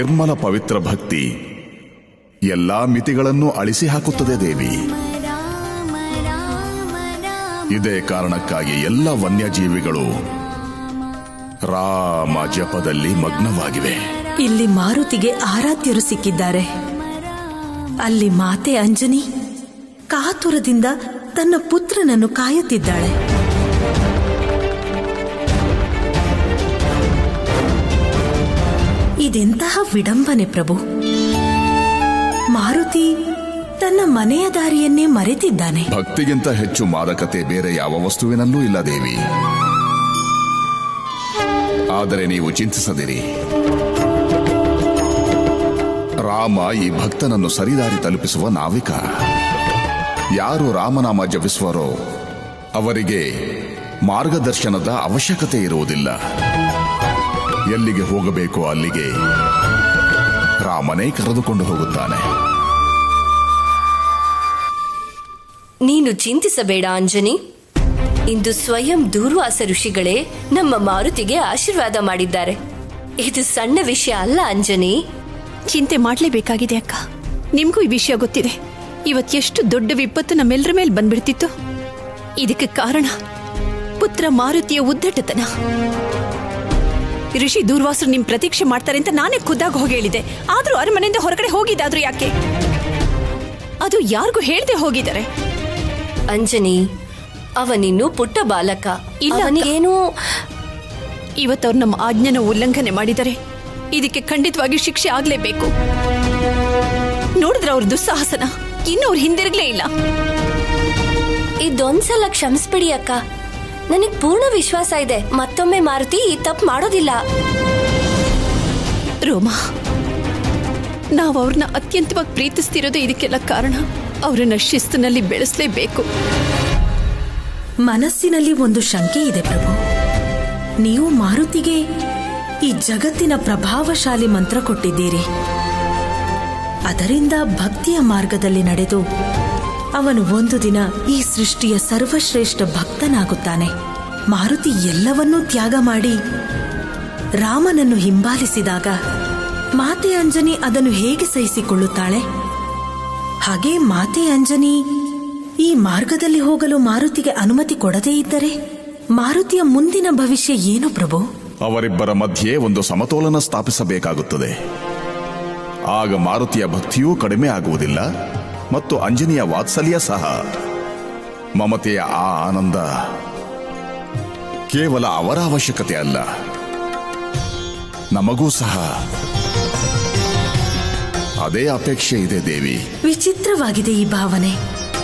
ನಿರ್ಮಲ ಪವಿತ್ರ ಭಕ್ತಿ ಎಲ್ಲಾ ಮಿತಿಗಳನ್ನು ಅಳಿಸಿ ಹಾಕುತ್ತದೆ ದೇವಿ ಇದೇ ಕಾರಣಕ್ಕಾಗಿ ಎಲ್ಲ ವನ್ಯಜೀವಿಗಳು ರಾಮ ಜಪದಲ್ಲಿ ಮಗ್ನವಾಗಿವೆ ಇಲ್ಲಿ ಮಾರುತಿಗೆ ಆರಾಧ್ಯರು ಸಿಕ್ಕಿದ್ದಾರೆ ಅಲ್ಲಿ ಮಾತೆ ಅಂಜನಿ ಕಾತುರದಿಂದ ತನ್ನ ಪುತ್ರನನ್ನು ಕಾಯುತ್ತಿದ್ದಾಳೆ ಇದೆಂತಹ ವಿಡಂಬನೆ ಪ್ರಭು ಮಾರುತಿ ತನ್ನ ಮನೆಯ ದಾರಿಯನ್ನೇ ಮರೆತಿದ್ದಾನೆ ಭಕ್ತಿಗಿಂತ ಹೆಚ್ಚು ಮಾದಕತೆ ಬೇರೆ ಯಾವ ವಸ್ತುವಿನಲ್ಲೂ ಇಲ್ಲ ದೇವಿ ಆದರೆ ನೀವು ಚಿಂತಿಸದಿರಿ ರಾಮ ಈ ಭಕ್ತನನ್ನು ಸರಿದಾರಿ ತಲುಪಿಸುವ ನಾವಿಕ ಯಾರು ರಾಮನಾಮ ಜಪಿಸುವರೋ ಅವರಿಗೆ ಮಾರ್ಗದರ್ಶನದ ಅವಶ್ಯಕತೆ ಇರುವುದಿಲ್ಲ ಎಲ್ಲಿಗೆ ಹೋಗಬೇಕೋ ಅಲ್ಲಿಗೆ ರಾಮನೇ ಕರೆದುಕೊಂಡು ಹೋಗುತ್ತಾನೆ ನೀನು ಚಿಂತಿಸಬೇಡ ಅಂಜನಿ ಇಂದು ಸ್ವಯಂ ದೂರ್ವಾಸ ಋಷಿಗಳೇ ನಮ್ಮ ಮಾರುತಿಗೆ ಆಶೀರ್ವಾದ ಮಾಡಿದ್ದಾರೆ ಇದು ಸಣ್ಣ ವಿಷಯ ಅಲ್ಲ ಅಂಜನಿ ಚಿಂತೆ ಮಾಡಲೇಬೇಕಾಗಿದೆ ಅಕ್ಕ ನಿಮ್ಗೂ ಈ ವಿಷಯ ಗೊತ್ತಿದೆ ಇವತ್ ಎಷ್ಟು ದೊಡ್ಡ ವಿಪತ್ತು ನಮ್ಮೆಲ್ಲರ ಮೇಲೆ ಬಂದ್ಬಿಡ್ತಿತ್ತು ಇದಕ್ಕೆ ಕಾರಣ ಪುತ್ರ ಮಾರುತಿಯ ಉದ್ದಟತನ ಋಷಿ ದೂರ್ವಾಸರು ನಿಮ್ ಪ್ರತೀಕ್ಷೆ ಮಾಡ್ತಾರೆ ಅಂತ ನಾನೇ ಖುದ್ದಾಗಿ ಹೋಗಿ ಹೇಳಿದೆ ಆದ್ರೂ ಅರಮನೆಯಿಂದ ಹೊರಗಡೆ ಹೋಗಿದ್ದಾದ್ರೂ ಯಾಕೆ ಅದು ಯಾರಿಗೂ ಹೇಳ್ದೆ ಹೋಗಿದ್ದಾರೆ ಅಂಜನಿ ಅವನಿನ್ನು ಪುಟ್ಟ ಬಾಲಕ ಇಲ್ಲ ಅಕ್ಕ. ಅವನಿಗೇನು ಇವತ್ತವ್ರು ನಮ್ಮ ಆಜ್ಞೆನ ಉಲ್ಲಂಘನೆ ಮಾಡಿದರೆ ಇದಕ್ಕೆ ಖಂಡಿತವಾಗಿ ಶಿಕ್ಷೆ ಆಗ್ಲೇಬೇಕು ನೋಡಿದ್ರ ಅವ್ರ ದುಸ್ಸಾಹಸನ ಇನ್ನು ಅವ್ರು ಹಿಂದಿರುಗ್ಲೇ ಇಲ್ಲ ಇದೊಂದ್ಸಲ ಕ್ಷಮಿಸ್ಬಿಡಿ ಅಕ್ಕ ನನಗ್ ಪೂರ್ಣ ವಿಶ್ವಾಸ ಇದೆ ಮತ್ತೊಮ್ಮೆ ಮಾರುತಿ ಈ ತಪ್ಪು ಮಾಡೋದಿಲ್ಲ ರೋಮಾ ನಾವು ಅವ್ರನ್ನ ಅತ್ಯಂತವಾಗಿ ಪ್ರೀತಿಸ್ತಿರೋದು ಇದಕ್ಕೆಲ್ಲ ಕಾರಣ ಅವರನ್ನ ಶಿಸ್ತಿನಲ್ಲಿ ಬೆಳೆಸಲೇಬೇಕು ಮನಸ್ಸಿನಲ್ಲಿ ಒಂದು ಶಂಕೆ ಇದೆ ಪ್ರಭು ನೀವು ಮಾರುತಿಗೆ ಈ ಜಗತ್ತಿನ ಪ್ರಭಾವಶಾಲಿ ಮಂತ್ರ ಕೊಟ್ಟಿದ್ದೀರಿ ಅದರಿಂದ ಭಕ್ತಿಯ ಮಾರ್ಗದಲ್ಲಿ ನಡೆದು ಅವನು ಒಂದು ದಿನ ಈ ಸೃಷ್ಟಿಯ ಸರ್ವಶ್ರೇಷ್ಠ ಭಕ್ತನಾಗುತ್ತಾನೆ ಮಾರುತಿ ಎಲ್ಲವನ್ನೂ ತ್ಯಾಗ ಮಾಡಿ ರಾಮನನ್ನು ಹಿಂಬಾಲಿಸಿದಾಗ ಮಾತೆ ಅಂಜನಿ ಅದನ್ನು ಹೇಗೆ ಸಹಿಸಿಕೊಳ್ಳುತ್ತಾಳೆ ಹಾಗೆ ಮಾತೆ ಅಂಜನಿ ಈ ಮಾರ್ಗದಲ್ಲಿ ಹೋಗಲು ಮಾರುತಿಗೆ ಅನುಮತಿ ಕೊಡದೇ ಇದ್ದರೆ ಮಾರುತಿಯ ಮುಂದಿನ ಭವಿಷ್ಯ ಏನು ಪ್ರಭು ಅವರಿಬ್ಬರ ಮಧ್ಯೆ ಒಂದು ಸಮತೋಲನ ಸ್ಥಾಪಿಸಬೇಕಾಗುತ್ತದೆ ಆಗ ಮಾರುತಿಯ ಭಕ್ತಿಯೂ ಕಡಿಮೆ ಆಗುವುದಿಲ್ಲ ಮತ್ತು ಅಂಜನಿಯ ವಾತ್ಸಲ್ಯ ಸಹ ಮಮತೆಯ ಆ ಆನಂದ ಕೇವಲ ಅವರ ಅವಶ್ಯಕತೆ ಅಲ್ಲ ನಮಗೂ ಸಹ ಅದೇ ಅಪೇಕ್ಷೆ ಇದೆ ದೇವಿ ವಿಚಿತ್ರವಾಗಿದೆ ಈ ಭಾವನೆ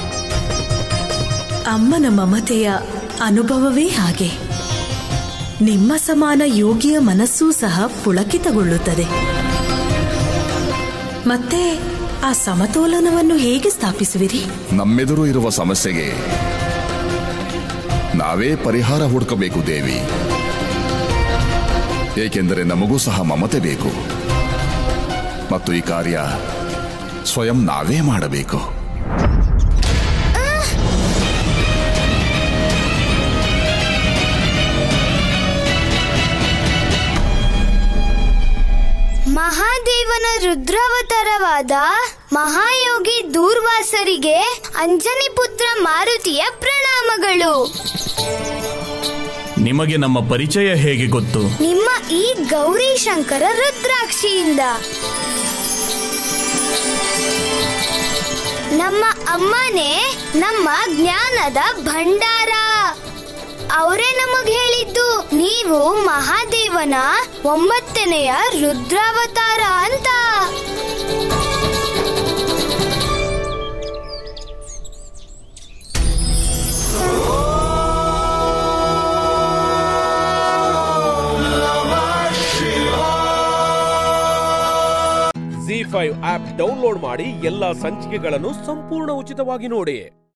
ಅಮ್ಮನ ಮಮತೆಯ ಅನುಭವವೇ ಹಾಗೆ ನಿಮ್ಮ ಸಮಾನ ಯೋಗಿಯ ಮನಸ್ಸೂ ಸಹ ಪುಳಕಿತಗೊಳ್ಳುತ್ತದೆ ಮತ್ತೆ ಆ ಸಮತೋಲನವನ್ನು ಹೇಗೆ ಸ್ಥಾಪಿಸುವಿರಿ ನಮ್ಮೆದುರು ಇರುವ ಸಮಸ್ಯೆಗೆ ನಾವೇ ಪರಿಹಾರ ಹುಡುಕಬೇಕು ದೇವಿ ಏಕೆಂದರೆ ನಮಗೂ ಸಹ ಮಮತೆ ಬೇಕು ಮತ್ತು ಈ ಕಾರ್ಯ ಸ್ವಯಂ ನಾವೇ ಮಾಡಬೇಕು ಮಹಾದೇವನ ರುದ್ರಾವತಾರವಾದ ಮಹಾಯೋಗಿ ದೂರ್ವಾಸರಿಗೆ ಅಂಜನಿ ಪುತ್ರ ಮಾರುತಿಯ ಪ್ರಣಾಮಗಳು ನಿಮಗೆ ನಮ್ಮ ಪರಿಚಯ ಹೇಗೆ ಗೊತ್ತು ನಿಮ್ಮ ಈ ಗೌರಿ ಶಂಕರ ರುದ್ರಾಕ್ಷಿಯಿಂದ ನಮ್ಮ ಅಮ್ಮನೇ ನಮ್ಮ ಜ್ಞಾನದ ಭಂಡಾರ ಅವರೇ ನಮಗ್ ಹೇಳಿದ್ದು ನೀವು ಮಹಾದೇವನ ಒಂಬತ್ತನೆಯ ರುದ್ರಾವತಾರ ಅಂತ ಜಿ ಫೈವ್ ಆಪ್ ಡೌನ್ಲೋಡ್ ಮಾಡಿ ಎಲ್ಲಾ ಸಂಚಿಕೆಗಳನ್ನು ಸಂಪೂರ್ಣ ಉಚಿತವಾಗಿ ನೋಡಿ